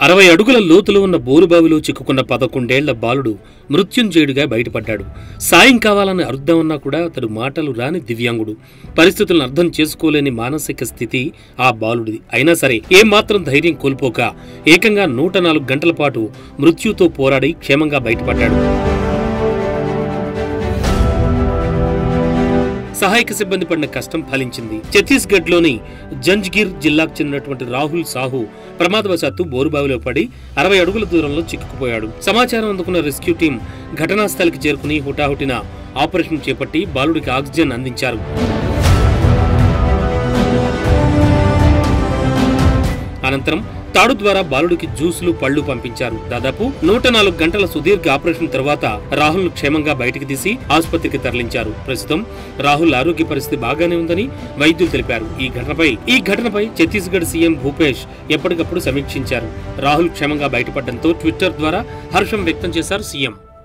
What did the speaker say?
అరవై అడుగుల లోతులో ఉన్న బోరుబావిలో చిక్కుకున్న పదకొండేళ్ల బాలుడు మృత్యుంజయుడిగా బయటపడ్డాడు సాయం కావాలని అరుద్దామన్నా కూడా అతడు మాటలు రాని దివ్యాంగుడు పరిస్థితులను అర్థం చేసుకోలేని మానసిక స్థితి ఆ బాలుడిది అయినా సరే ఏమాత్రం ధైర్యం కోల్పోక ఏకంగా నూట నాలుగు గంటల పాటు మృత్యుతో పోరాడి క్షేమంగా బయటపడ్డాడు సహాయక సిబ్బంది పడిన కష్టం ఫలించింది ఛత్తీస్గఢ్ లోని జంజ్గిర్ జిల్లాకు చెందినటువంటి రాహుల్ సాహు ప్రమాదవశాత్తు బోరుబావిలో పడి అరవై అడుగుల దూరంలో చిక్కుకుపోయాడు సమాచారం అందుకున్న రెస్క్యూ టీం ఘటనా స్థలికి చేరుకుని హుటాహుటిన ఆపరేషన్ చేపట్టి బాలుడికి ఆక్సిజన్ అందించారు అనంతరం తాడు ద్వారా బాలుడికి జ్యూసులు పళ్లు పంపించారు దాదాపు నూట నాలుగు గంటల సుదీర్ఘ ఆపరేషన్ తర్వాత రాహుల్ క్షేమంగా బయటికి తీసి ఆసుపత్రికి తరలించారు ప్రస్తుతం రాహుల్ ఆరోగ్య పరిస్థితి బాగానే ఉందని వైద్యులు తెలిపారు ఈ ఘటనపై ఈ ఘటనపై ఛత్తీస్గఢ్ సీఎం భూపేష్ ఎప్పటికప్పుడు సమీక్షించారు రాహుల్ క్షేమంగా బయటపడడంతో ట్విట్టర్ ద్వారా హర్షం వ్యక్తం చేశారు సీఎం